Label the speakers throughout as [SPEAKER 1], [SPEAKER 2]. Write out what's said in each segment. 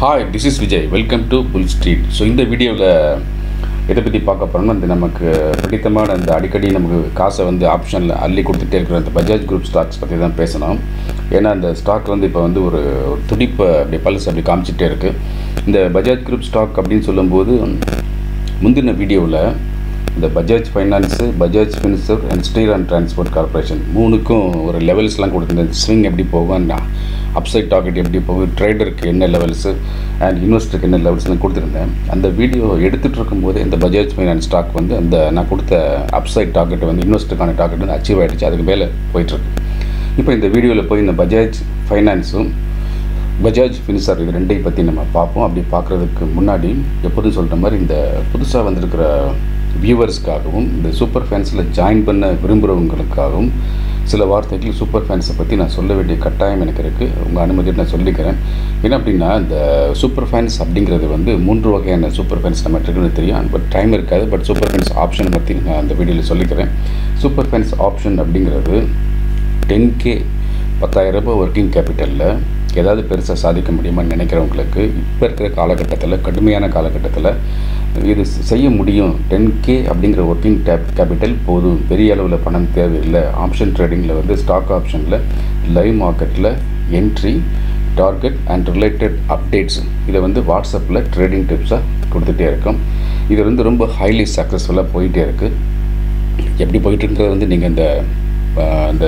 [SPEAKER 1] hi this is Vijay welcome to Bull Street so இந்த வீடியோவில் எதை பற்றி பார்க்க போகிறோம்னா இந்த நமக்கு பிடித்தமான இந்த அடிக்கடி நமக்கு காசை வந்து ஆப்ஷனில் அள்ளி கொடுத்துட்டே இருக்கிற இந்த பஜாஜ் குரூப் ஸ்டாக்ஸ் பற்றி தான் பேசணும் ஏன்னா இந்த ஸ்டாக் வந்து இப்போ வந்து ஒரு ஒரு துடிப்பை அப்படி பல்ஸ் அப்படி காமிச்சிட்டே இருக்குது இந்த பஜாஜ் குரூப் ஸ்டாக் அப்படின்னு சொல்லும்போது முந்தின வீடியோவில் இந்த Bajaj finance Bajaj Finserv and Shriram Transport Corporation மூணுக்கும் ஒரு லெவல்ஸ்லாம் கொடுத்துருந்தேன் ஸ்விங் எப்படி போகும் அப்சைட் டார்கெட் எப்படி போகும் ட்ரேடருக்கு என்ன லெவல்ஸு அண்ட் இன்வெஸ்டருக்கு என்ன லெவல்ஸ்லாம் கொடுத்துருந்தேன் அந்த வீடியோ எடுத்துகிட்டு இருக்கும்போது இந்த பஜாஜ் ஃபைனான்ஸ் ஸ்டாக் வந்து அந்த நான் கொடுத்த அப்சைட் டார்கெட் வந்து இன்வெஸ்டருக்கான டார்கெட் வந்து அச்சீவ் ஆகிடுச்சு அதுக்கு மேலே போயிட்டுருக்கு இப்போ இந்த வீடியோவில் போய் இந்த பஜாஜ் ஃபைனான்ஸும் பஜாஜ் ஃபின்சர் இது ரெண்டையும் பற்றி நம்ம பார்ப்போம் அப்படி பார்க்குறதுக்கு முன்னாடி எப்போதும் சொல்கிற மாதிரி இந்த புதுசாக வந்திருக்கிற வியூவர்ஸ்க்காகவும் இந்த சூப்பர் ஃபேன்ஸில் ஜாயின் பண்ண விரும்புகிறவங்களுக்காகவும் சில வார்த்தைகள் சூப்பர் ஃபேன்ஸை பற்றி நான் சொல்ல வேண்டிய கட்டாயம் எனக்கு இருக்குது உங்கள் அனுமதியை நான் சொல்லிக்கிறேன் என்ன அப்படின்னா இந்த சூப்பர் ஃபேன்ஸ் அப்படிங்கிறது வந்து மூன்று வகையான சூப்பர் ஃபேன்ஸ் நம்ம இருக்குன்னு தெரியும் பட் டைம் இருக்காது பட் சூப்பர் ஃபேன்ஸ் ஆப்ஷன் பற்றி நான் அந்த வீடியோவில் சொல்லிக்கிறேன் சூப்பர் ஃபேன்ஸ் ஆப்ஷன் அப்படிங்கிறது டென் கே பத்தாயிரம் ரூபாய் ஒர்க்கிங் கேபிட்டலில் ஏதாவது பெருசாக சாதிக்க முடியுமான்னு நினைக்கிறவங்களுக்கு இப்போ இருக்கிற காலகட்டத்தில் கடுமையான காலகட்டத்தில் இது செய்ய முடியும் டென் கே அப்படிங்கிற ஒர்க்கிங் டேப் கேபிட்டல் போதும் பெரிய அளவில் பணம் தேவையில்லை ஆப்ஷன் ட்ரேடிங்கில் வந்து ஸ்டாக் ஆப்ஷனில் லைவ் மார்க்கெட்டில் entry target and related updates இதை வந்து வாட்ஸ்அப்பில் ட்ரேடிங் டிப்ஸாக கொடுத்துட்டே இருக்கோம் இது வந்து ரொம்ப ஹைலி சக்ஸஸ்ஃபுல்லாக போயிட்டே இருக்குது எப்படி போயிட்டுருக்கிறது வந்து நீங்கள் இந்த இந்த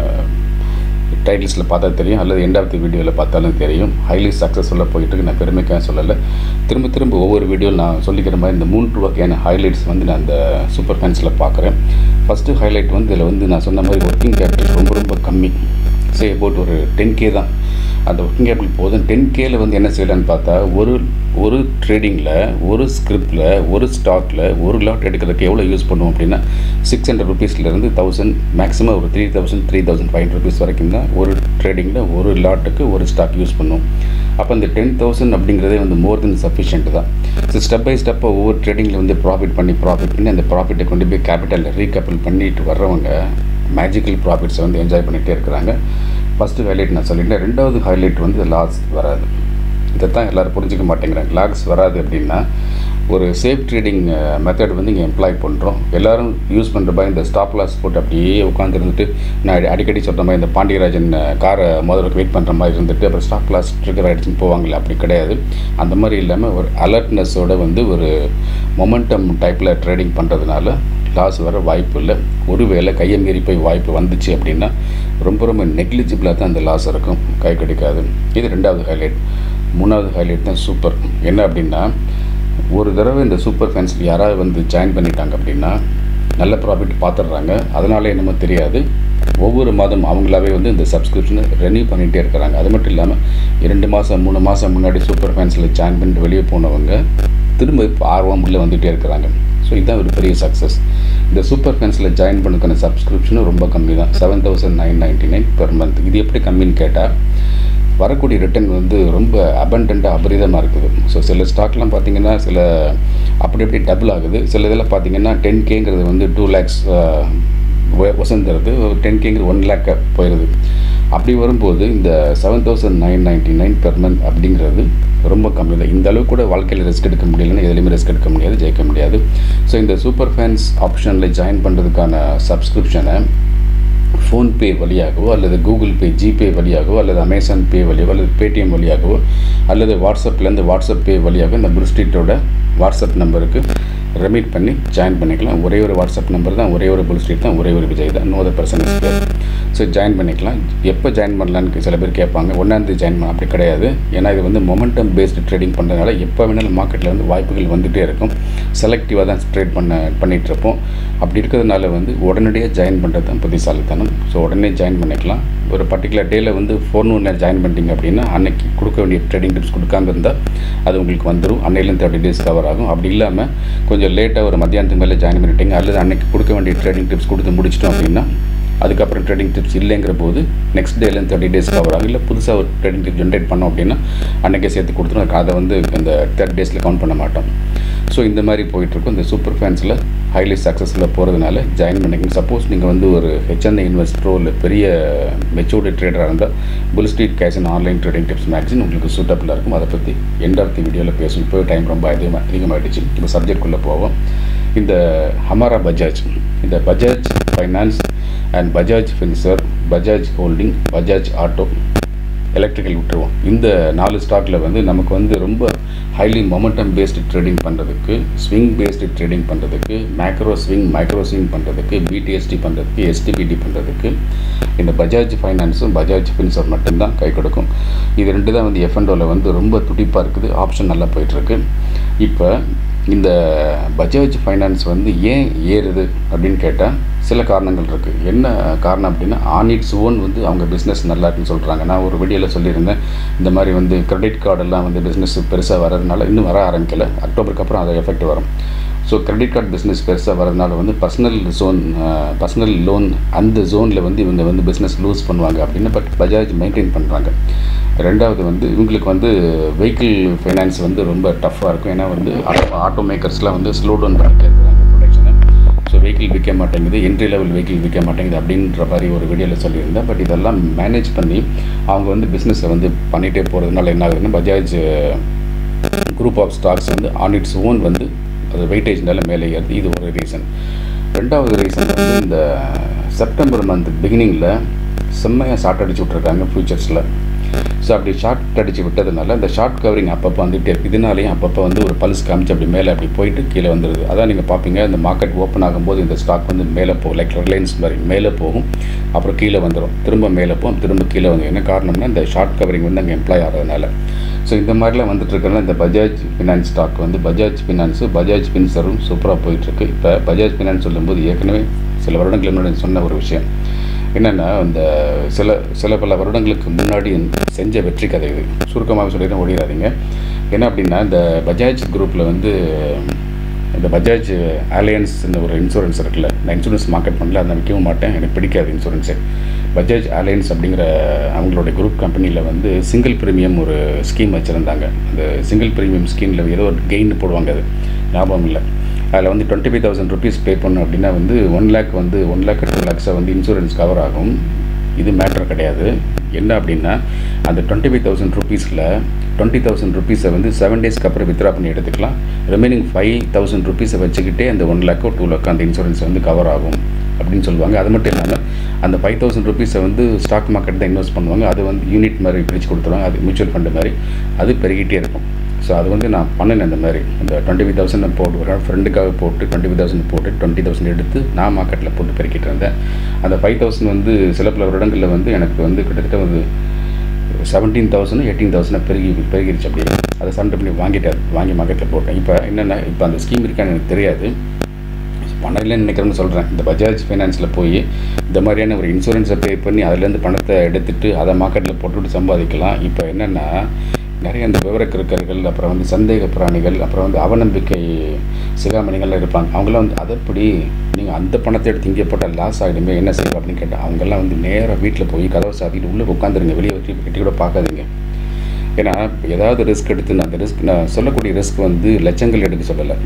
[SPEAKER 1] டைட்டில்ஸில் பார்த்தா தெரியும் அல்லது எண்ட் ஆஃப் தி வீடியோவில் பார்த்தாலும் தெரியும் ஹைலி சக்ஸஸ்ஃபுல்லாக போயிட்டு நான் பெருமைக்காக சொல்லலை திரும்ப திரும்ப ஒவ்வொரு வீடியோவில் நான் சொல்லிக்கிற மாதிரி இந்த மூன்று வகையான ஹைலைட்ஸ் வந்து நான் அந்த சூப்பர் ஃபேன்ஸில் பார்க்குறேன் ஃபஸ்ட்டு ஹைலைட் வந்து இதில் வந்து நான் சொன்ன மாதிரி ஒர்க்கிங் கேபிட்டல் ரொம்ப ரொம்ப கம்மி சே அபவுட் ஒரு டென் கே தான் அந்த ஒர்க்கிங் கேபிட்டல் போதும் டென் கேல வந்து என்ன செய்யலான்னு பார்த்தா ஒரு ஒரு ட்ரேடிங்கில் ஒரு ஸ்கிரிப்டில் ஒரு ஸ்டாக்கில் ஒரு லாட் எடுக்கிறதுக்கு எவ்வளோ யூஸ் பண்ணுவோம் அப்படின்னா சிக்ஸ் ஹண்ட்ரட் ருபீஸ்லேருந்து தௌசண்ட் மேக்ஸிமம் ஒரு three thousand three thousand five hundred rupees வரைக்கும் தான் ஒரு ட்ரேடிங்கில் ஒரு லாட்டுக்கு ஒரு ஸ்டாக் யூஸ் பண்ணுவோம் அப்போ இந்த டென் தௌசண்ட் அப்படிங்கிறதே வந்து மோர் தென் சஃபிஷியன்ட் தான் ஸோ ஸ்டெப் பை ஸ்டெப்பாக ஒவ்வொரு ட்ரேடிங்கில் வந்து ப்ராஃபிட் பண்ணி ப்ராஃபிட் பண்ணி அந்த ப்ராஃபிட்டை கொண்டு போய் கேபிட்டலில் ரீகேபிள் பண்ணிட்டு வர்றவங்க மேஜிக்கல் ப்ராஃபிட்ஸை வந்து என்ஜாய் பண்ணிகிட்டே இருக்கிறாங்க ஃபஸ்ட்டு ஹைலைட் நான் சொல்லிட்டேன் ரெண்டாவது ஹைலைட் வந்து லாஸ் வராது இதை தான் எல்லோரும் புரிஞ்சிக்க மாட்டேங்கிறாங்க லாக்ஸ் வராது அப்படின்னா ஒரு சேஃப் ட்ரேடிங் மெத்தட் வந்து இங்கே எம்ப்ளாய் பண்ணுறோம் எல்லோரும் யூஸ் பண்ணுற மாதிரி இந்த ஸ்டாப் லாஸ் போட்டு அப்படியே உட்காந்துருந்துட்டு நான் அடிக்கடி சொல்கிற மாதிரி இந்த பாண்டியராஜன் காரை முதல்ல வெயிட் பண்ணுற மாதிரி இருந்துட்டு அப்புறம் ஸ்டாப் லாஸ் ட்ரிகர் ஆகிடுச்சுன்னு போவாங்களே அப்படி கிடையாது அந்த மாதிரி இல்லாமல் ஒரு அலர்ட்னஸோட வந்து ஒரு மொமெண்டம் டைப்பில் ட்ரேடிங் பண்ணுறதுனால லாஸ் வர வாய்ப்பு இல்லை ஒருவேளை கையை மீறி போய் வாய்ப்பு வந்துச்சு அப்படின்னா ரொம்ப ரொம்ப நெக்லிஜிபிளாக தான் அந்த லாஸ் இருக்கும் கை கிடைக்காது இது ரெண்டாவது ஹைலைட் மூணாவது ஹைலைட் தான் சூப்பர் என்ன அப்படின்னா ஒரு தடவை இந்த சூப்பர் ஃபேன்ஸில் யாராவது வந்து ஜாயின் பண்ணிட்டாங்க அப்படின்னா நல்ல ப்ராஃபிட் பார்த்துடுறாங்க அதனால என்னமோ தெரியாது ஒவ்வொரு மாதம் அவங்களாவே வந்து இந்த சப்ஸ்கிரிப்ஷனை ரெனியூ பண்ணிகிட்டே இருக்கிறாங்க அது மட்டும் இல்லாமல் இரண்டு மாதம் மூணு மாதம் முன்னாடி சூப்பர் ஃபேன்ஸில் ஜாயின் பண்ணிட்டு வெளியே போனவங்க திரும்ப இப்போ ஆர்வம் உள்ள வந்துகிட்டே இருக்கிறாங்க ஸோ இதுதான் ஒரு பெரிய சக்ஸஸ் இந்த சூப்பர் ஃபேன்ஸில் ஜாயின் பண்ணுக்கான சப்ஸ்கிரிப்ஷனும் ரொம்ப கம்மி தான் seven thousand nine ninety nine per month இது எப்படி கம்மின்னு கேட்டால் வரக்கூடிய ரிட்டர்ன் வந்து ரொம்ப அபண்டண்ட்டாக அபரிதமாக இருக்குது ஸோ சில ஸ்டாக்லாம் பார்த்தீங்கன்னா சில அப்படி அப்படி டபுள் ஆகுது சில இதில் பார்த்தீங்கன்னா டென் கேங்கிறது வந்து டூ லேக்ஸ் வசந்துறது டென் கேங்கிறது ஒன் லேக் போயிடுது அப்படி வரும்போது இந்த seven thousand nine ninety nine per month அப்படிங்கிறது ரொம்ப கம்மி தான் இந்த அளவுக்கு கூட வாழ்க்கையில் ரிஸ்க் எடுக்க முடியலன்னு எதுலேயுமே ரிஸ்க் எடுக்க முடியாது ஜெயிக்க முடியாது ஸோ இந்த சூப்பர் ஃபேன்ஸ் ஆப்ஷனில் ஜாயின் பண்ணுறதுக்கான சப்ஸ்கிரிப்ஷனை ஃபோன்பே வழியாகவோ அல்லது கூகுள் பே ஜிபே வழியாகவோ அல்லது அமேசான் பே வழியாகவோ அல்லது பேடிஎம் வழியாகவோ அல்லது வாட்ஸ்அப்லேருந்து வாட்ஸ்அப் பே வழியாக இந்த புல்ஸ்ட்ரீட்டோட வாட்ஸ்அப் நம்பருக்கு ரெமிட் பண்ணி ஜாயின் பண்ணிக்கலாம் ஒரே ஒரு வாட்ஸ்அப் நம்பர் தான் ஒரே ஒரு புல் ஸ்ட்ரீட் தான் ஒரே ஒரு விஜய் தான் நோ அதர் பர்சன் இஸ் பேர் ஸோ ஜாயின் பண்ணிக்கலாம் எப்போ ஜாயின் பண்ணலான்னு சில பேர் கேட்பாங்க ஒன்றாந்தேதி ஜாயின் பண்ண அப்படி கிடையாது ஏன்னா இது வந்து மொமெண்டம் பேஸ்டு ட்ரேடிங் பண்ணுறதுனால எப்போ வேணாலும் மார்க்கெட்டில் வந்து வாய்ப்புகள் வந்துகிட்டே இருக்கும் செலக்டிவாக தான் ட்ரேட் பண்ண பண்ணிகிட்ருப்போம் அப்படி இருக்கிறதுனால வந்து உடனடியாக ஜாயின் பண்ணுறது தான் புத்திசாலித்தனம் ஸோ உடனே ஜாயின் பண்ணிக்கலாம் ஒரு பர்டிகுலர் டேயில் வந்து ஃபோர் நூனில் ஜாயின் பண்ணிட்டீங்க அப்படின்னா அன்னைக்கு கொடுக்க வேண்டிய ட்ரேடிங் டிப்ஸ் கொடுக்காம இருந்தால் அது உங்களுக்கு வந்துடும் அன்னையிலேருந்து தேர்ட்டி டேஸ் கவர் ஆகும் அப்படி இல்லாமல் கொஞ்சம் லேட்டாக ஒரு மத்தியானத்துக்கு மேலே ஜாயின் பண்ணிட்டீங்க அல்லது அன்னைக்கு கொடுக்க வேண்டிய ட்ரேடிங் டிப்ஸ் கொடுத்து முடிச்சிட்டோம் அப்படின்னா அதுக்கப்புறம் ட்ரேடிங் டிப்ஸ் இல்லைங்கிற போது நெக்ஸ்ட் டேலேருந்து தேர்ட்டி டேஸ் கவர் ஆகும் இல்லை புதுசாக ஒரு ட்ரேடிங் டிப் ஜென்ரேட் பண்ணோம் அப்படின்னா அன்றைக்கே சேர்த்து கொடுத்துரும் அதை வந்து அந்த தேர்ட்டி டேஸில் கவுண்ட் பண்ண மாட்டோம் ஸோ இந்த மாதிரி போயிட்டுருக்கும் இந்த சூப்பர் ஃபேன்ஸில் ஹைலி சக்ஸஸில் போகிறதுனால ஜாயின் பண்ணிக்கணும் சப்போஸ் நீங்கள் வந்து ஒரு ஹெச்என்ஐ இன்வெஸ்டரோ இல்லை பெரிய மெச்சூர்டு ட்ரேடராக இருந்தால் Bull Street cash and online trading tips magazine உங்களுக்கு சூட்டபிளாக இருக்கும் அதை பற்றி எண்ட் ஆஃப் தி வீடியோவில் பேசும் இப்போ டைம் ரொம்ப அதிகமாக அதிகமாகிடுச்சு இப்போ சப்ஜெக்ட்குள்ளே போவோம் இந்த ஹமாரா பஜாஜ் இந்த Bajaj finance and Bajaj Finserv Bajaj holding Bajaj auto electrical விட்டுருவோம் இந்த நாலு ஸ்டாக்கில் வந்து நமக்கு வந்து ரொம்ப ஹைலி மொமெண்டம் பேஸ்டு ட்ரேடிங் பண்ணுறதுக்கு ஸ்விங் பேஸ்டு ட்ரேடிங் பண்ணுறதுக்கு மேக்ரோ ஸ்விங் மைக்ரோ ஸ்விங் பண்ணுறதுக்கு பிடிஎஸ்டி பண்ணுறதுக்கு எஸ்டிபிடி பண்ணுறதுக்கு இந்த பஜாஜ் ஃபைனான்ஸும் பஜாஜ் ஃபின்சர் மட்டும்தான் கை கொடுக்கும் இது ரெண்டு தான் வந்து எஃப்என்டோவில் வந்து ரொம்ப துடிப்பாக இருக்குது ஆப்ஷன் நல்லா போயிட்டுருக்கு இப்போ இந்த பஜாஜ் ஃபைனான்ஸ் வந்து ஏன் ஏறுது அப்படின்னு கேட்டால் சில காரணங்கள் இருக்குது என்ன காரணம் அப்படின்னா ஆன் இட்ஸ் ஓன் வந்து அவங்க பிஸ்னஸ் நல்லா இருக்குன்னு சொல்கிறாங்க நான் ஒரு வீடியோவில் சொல்லியிருந்தேன் இந்த மாதிரி வந்து கிரெடிட் கார்டெல்லாம் வந்து பிஸ்னஸ் பெருசாக வர்றதுனால இன்னும் வர ஆரம்பிக்கல அக்டோபருக்கு அப்புறம் அது எஃபெக்ட் வரும் ஸோ கிரெடிட் கார்டு பிஸ்னஸ் பெருசாக வரதுனால வந்து பர்சனல் ஜோன் பர்சனல் லோன் அந்த ஜோனில் வந்து இவங்க வந்து பிஸ்னஸ் லூஸ் பண்ணுவாங்க அப்படின்னு பட் பஜாஜ் மெயின்டைன் பண்ணுறாங்க ரெண்டாவது வந்து இவங்களுக்கு வந்து வெஹிக்கிள் ஃபைனான்ஸ் வந்து ரொம்ப டஃப்பாக இருக்கும் ஏன்னா வந்து ஆட்டோ ஆட்டோ மேக்கர்ஸ்லாம் வந்து ஸ்லோ டவுன் பண்ணிட்டு இருக்கிறாங்க ப்ரொடக்ஷனை ஸோ வெஹிக்கிள் விற்க மாட்டேங்குது என்ட்ரி லெவல் வெஹிக்கிள் விற்க மாட்டேங்குது அப்படின்ற மாதிரி ஒரு வீடியோவில் சொல்லியிருந்தேன் பட் இதெல்லாம் மேனேஜ் பண்ணி அவங்க வந்து பிஸ்னஸை வந்து பண்ணிகிட்டே போகிறதுனால என்ன ஆகுதுன்னா பஜாஜ் குரூப் ஆஃப் ஸ்டாக்ஸ் வந்து ஆன் இட்ஸ் ஓன் வந்து அது வெயிட்டேஜ்னால மேலே ஏறுது இது ஒரு ரீசன் ரெண்டாவது ரீசன் வந்து இந்த செப்டம்பர் மந்த் பிகினிங்கில் செம்மையாக ஷார்ட் அடிச்சு விட்ருக்காங்க ஃபியூச்சர்ஸில் ஸோ அப்படி ஷார்ட் அடித்து விட்டதுனால இந்த ஷார்ட் கவரிங் அப்பப்போ வந்துகிட்டே இருக்குது இதனாலேயும் அப்பப்போ வந்து ஒரு பல்ஸ் காமிச்சு அப்படி மேலே அப்படி போயிட்டு கீழே வந்துடுது அதான் நீங்கள் பார்ப்பீங்க இந்த மார்க்கெட் ஓப்பன் ஆகும்போது இந்த ஸ்டாக் வந்து மேலே போகும் லைக் ரிலையன்ஸ் மாதிரி மேலே போகும் அப்புறம் கீழே வந்துடும் திரும்ப மேலே போகும் திரும்ப கீழே வந்துடும் என்ன காரணம்னா இந்த ஷார்ட் கவரிங் வந்து அங்கே எம்ப்ளாய் ஆகிறதுனால ஸோ இந்த மாதிரிலாம் வந்துட்டு இருக்கனால இந்த பஜாஜ் ஃபினான்ஸ் ஸ்டாக் வந்து பஜாஜ் ஃபினான்ஸு பஜாஜ் ஃபின்சரும் சூப்பராக போயிட்டுருக்கு இப்போ பஜாஜ் ஃபினான்ஸ் சொல்லும்போது ஏற்கனவே சில வருடங்களுக்கு முன்னாடி சொன்ன ஒரு விஷயம் என்னென்னா இந்த சில சில பல வருடங்களுக்கு முன்னாடி செஞ்ச வெற்றி கதை இது சுருக்கமாக சொல்லிடுறேன் ஓடிடாதீங்க என்ன அப்படின்னா இந்த பஜாஜ் குரூப்பில் வந்து இந்த பஜாஜ் அலையன்ஸ்னு ஒரு இன்சூரன்ஸ் இருக்குல்ல நான் இன்சூரன்ஸ் மார்க்கெட் பண்ணல அதை விற்கவும் மாட்டேன் எனக்கு பிடிக்காது இன்சூரன்ஸு பஜாஜ் அலையன்ஸ் அப்படிங்கிற அவங்களோட குரூப் கம்பெனியில் வந்து சிங்கிள் ப்ரீமியம் ஒரு ஸ்கீம் வச்சுருந்தாங்க அந்த சிங்கிள் ப்ரீமியம் ஸ்கீமில் ஏதோ ஒரு கெயின் போடுவாங்க அது ஞாபகம் இல்லை அதில் வந்து twenty five thousand rupees pay பண்ணோம் அப்படின்னா வந்து ஒன் லேக் வந்து ஒன் லேக் டூ லேக்ஸை வந்து இன்சூரன்ஸ் கவர் ஆகும் இது மேட்ரு கிடையாது என்ன அப்படின்னா அந்த டுவெண்ட்டி ஃபைவ் தௌசண்ட் ருபீஸில் டுவெண்ட்டி தௌசண்ட் ருபீஸை வந்து செவன் டேஸ்க்கு அப்புறம் வித்ரா பண்ணி எடுத்துக்கலாம் ரிமைனிங் ஃபைவ் தௌசண்ட் ருபீஸை வச்சுக்கிட்டே அந்த ஒன் லேக்கோ டூ லேக்கோ அந்த இன்சூரன்ஸ் வந்து கவர் ஆகும் அப்படின்னு சொல்லுவாங்க அது மட்டும் இல்லாமல் அந்த ஃபைவ் தௌசண்ட் ருபீஸை வந்து ஸ்டாக் மார்க்கெட் தான் இன்வெஸ்ட் பண்ணுவாங்க அது வந்து யூனிட் மாதிரி பிரித்து கொடுத்துருவாங்க அது மியூச்சுவல் ஃபண்டு மாதிரி அது பெருகிட்டே இருக்கும் ஸோ அது வந்து நான் பண்ணினேன் இந்த மாதிரி இந்த டுவெண்ட்டி ஃபைவ் தௌசண்ட் போட்டு ஒரு ஃப்ரெண்டுக்காக போட்டு டுவெண்ட்டி ஃபைவ் தௌசண்ட் போட்டு டுவெண்ட்டி தௌசண்ட் எடுத்து நான் மார்க்கெட்டில் போட்டு பெருக்கிட்டு இருந்தேன் அந்த ஃபைவ் தௌசண்ட் வந்து சில பல வருடங்களில் வந்து எனக்கு வந்து கிட்டத்தட்ட வந்து செவன்டீன் தௌசண்ட் எயிட்டீன் தௌசண்ட் பெருகி பெருகிருச்சு அப்படி அதை சண்டை பண்ணி வாங்கிட்டார் வாங்கி மார்க்கெட்டில் போட்டேன் இப்போ என்னென்ன இப்போ அந்த ஸ்கீம் இருக்கான்னு எனக்கு தெரியாது பணம் இல்லைன்னு நினைக்கிறேன்னு சொல்கிறேன் இந்த பஜாஜ் ஃபைனான்ஸில் போய் இந்த மாதிரியான ஒரு இன்சூரன்ஸை பே பண்ணி அதுலேருந்து பணத்தை எடுத்துகிட்டு அதை மார்க்கெட்டில் போட்டுவிட்டு சம்பாதிக்கலாம் இப்போ என்னென்னா நிறைய இந்த விவரக்கிருக்கர்கள் அப்புறம் வந்து சந்தேக பிராணிகள் அப்புறம் வந்து அவநம்பிக்கை சிகாமணிகள்லாம் இருப்பாங்க அவங்களாம் வந்து அதை எப்படி நீங்கள் அந்த பணத்தை எடுத்து இங்கே போட்டால் லாஸ் ஆகிடுமே என்ன செய்வோம் அப்படின்னு கேட்டால் அவங்கெல்லாம் வந்து நேராக வீட்டில் போய் கதவை சாத்திட்டு உள்ளே உட்காந்துருங்க வெளியே வச்சு கட்டி கூட பார்க்காதீங்க ஏன்னா ஏதாவது ரிஸ்க் எடுத்து நான் அந்த ரிஸ்க் நான் சொல்லக்கூடிய ரிஸ்க் வந்து லட்சங்கள் எடுக்க சொல்லலை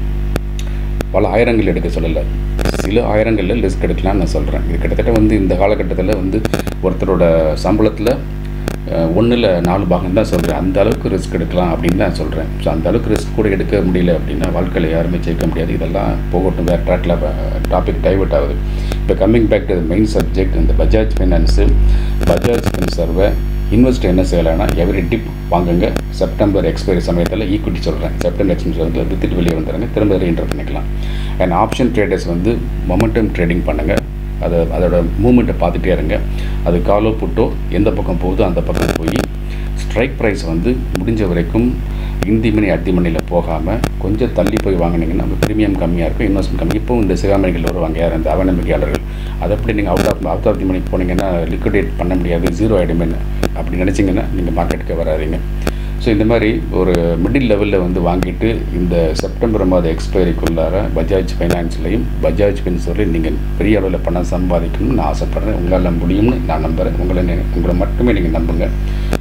[SPEAKER 1] பல ஆயிரங்கள் எடுக்க சொல்லலை சில ஆயிரங்களில் ரிஸ்க் எடுக்கலாம்னு நான் சொல்கிறேன் இது கிட்டத்தட்ட வந்து இந்த காலகட்டத்தில் வந்து ஒருத்தரோட சம்பளத்தில் ஒன்றில் நாலு பாகம் தான் சொல்கிறேன் அந்த அளவுக்கு ரிஸ்க் எடுக்கலாம் அப்படின்னு தான் சொல்கிறேன் ஸோ அந்த அளவுக்கு ரிஸ்க் கூட எடுக்க முடியல அப்படின்னா வாழ்க்கையில் யாருமே ஜெயிக்க முடியாது இதெல்லாம் போகட்டும் வேறு ட்ராக்கில் டாபிக் டைவர்ட் ஆகுது இப்போ coming back to main subject இந்த பஜாஜ் ஃபைனான்ஸு பஜாஜ் ஃபின்சர்வை இன்வெஸ்ட் என்ன செய்யலாம்னா எவ்ரி டிப் வாங்குங்க செப்டம்பர் எக்ஸ்பைரி சமயத்தில் ஈக்விட்டி சொல்கிறேன் செப்டம்பர் எக்ஸ்பைரி வந்து வித்துட்டு வெளியே வந்துடுங்க திரும்ப ரீஎன்டர் பண்ணிக்கலாம் அண்ட் ஆப்ஷன் ட்ரேடர்ஸ் வந்து மொமெண்டம் ட்ரேடிங் பண்ணுங்கள் அதை அதோட மூமெண்ட்டை பார்த்துட்டே இருங்க அது காலோ புட்டோ எந்த பக்கம் போகுதோ அந்த பக்கம் போய் ஸ்ட்ரைக் ப்ரைஸ் வந்து முடிஞ்ச வரைக்கும் இந்தி மணி அத்தி மணியில் போகாமல் கொஞ்சம் தள்ளி போய் வாங்கினீங்கன்னா நம்ம ப்ரீமியம் கம்மியாக இருக்கும் இன்வெஸ்ட்மெண்ட் கம்மி இப்போ இந்த சிகாமணிகள் வருவாங்க யார் அந்த அவநம்பிக்கையாளர்கள் அதை எப்படி நீங்கள் out of out of the மணிக்கு போனீங்கன்னா லிக்விடேட் பண்ண முடியாது ஜீரோ ஆகிடுமே அப்படி நினச்சிங்கன்னா நீங்கள் மார்க்கெட்டுக்கு வராதிங்க ஸோ இந்த மாதிரி ஒரு மிடில் லெவலில் வந்து வாங்கிட்டு இந்த செப்டம்பர் மாத எக்ஸ்பைரிக்குள்ளார பஜாஜ் ஃபைனான்ஸ்லையும் பஜாஜ் ஃபின்சர்லையும் நீங்கள் பெரிய அளவில் பணம் சம்பாதிக்கணும்னு நான் ஆசைப்பட்றேன் உங்களால் முடியும்னு நான் நம்புகிறேன் உங்களை உங்களை மட்டுமே நீங்கள் நம்புங்க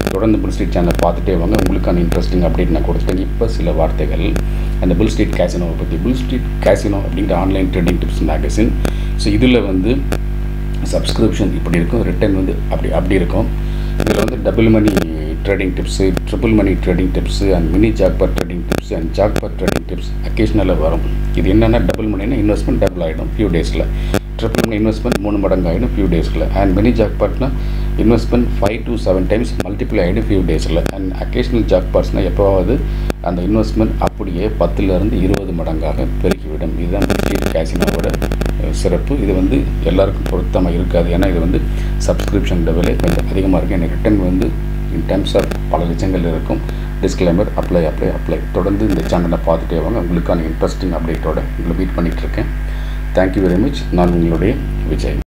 [SPEAKER 1] தொடர்ந்து புல் ஸ்ட்ரீட் சேனலை பார்த்துட்டே வாங்க உங்களுக்கான இன்ட்ரெஸ்டிங் அப்டேட் நான் கொடுத்துட்டேன் இப்போ சில வார்த்தைகள் அந்த புல் ஸ்ட்ரீட் கேசினோவை பற்றி புல் ஸ்ட்ரீட் கேசினோ அப்படிங்கிற online trading tips magazine so இதில் வந்து சப்ஸ்கிரிப்ஷன் இப்படி இருக்கும் ரிட்டர்ன் வந்து அப்படி அப்படி இருக்கும் இதில் வந்து double money trading tips triple money trading tips and mini jackpot trading tips and jackpot trading tips அக்கேஷ்னலாக வரும் இது என்னென்னா டபுள் மணினா இன்வெஸ்ட்மெண்ட் டபுள் ஆகிடும் ஃபியூ டேஸில் ட்ரிபிள் மணி இன்வெஸ்ட்மெண்ட் மூணு மடங்கு ஆகிடும் ஃபியூ டேஸில் அண்ட் மினி ஜாக்பாட்னா investment five to seven times multiply ஆகிடும் ஃபியூ டேஸில் அண்ட் அக்கேஷ்னல் ஜாக்பாட்ஸ்னால் எப்போவாவது அந்த இன்வெஸ்ட்மெண்ட் அப்படியே பத்துலேருந்து இருபது மடங்காக பெருக்கிவிடும் இதுதான் ஸ்ட்ரீட் கேசினோவோட சிறப்பு இது வந்து எல்லாருக்கும் பொருத்தமாக இருக்காது ஏன்னா இது வந்து சப்ஸ்கிரிப்ஷன் விலை கொஞ்சம் அதிகமாக இருக்குது எனக்கு ரிட்டர்ன் வந்து இன் டேர்ம்ஸ் ஆஃப் பல லட்சங்கள் இருக்கும் டிஸ்க்ளைமர் அப்ளை அப்ளை அப்ளை தொடர்ந்து இந்த சேனலை பார்த்துட்டே வாங்க உங்களுக்கான இன்ட்ரெஸ்டிங் அப்டேட்டோட உங்களை மீட் பண்ணிகிட்ருக்கேன் தேங்க்யூ வெரி மச் நான் உங்களுடைய விஜய்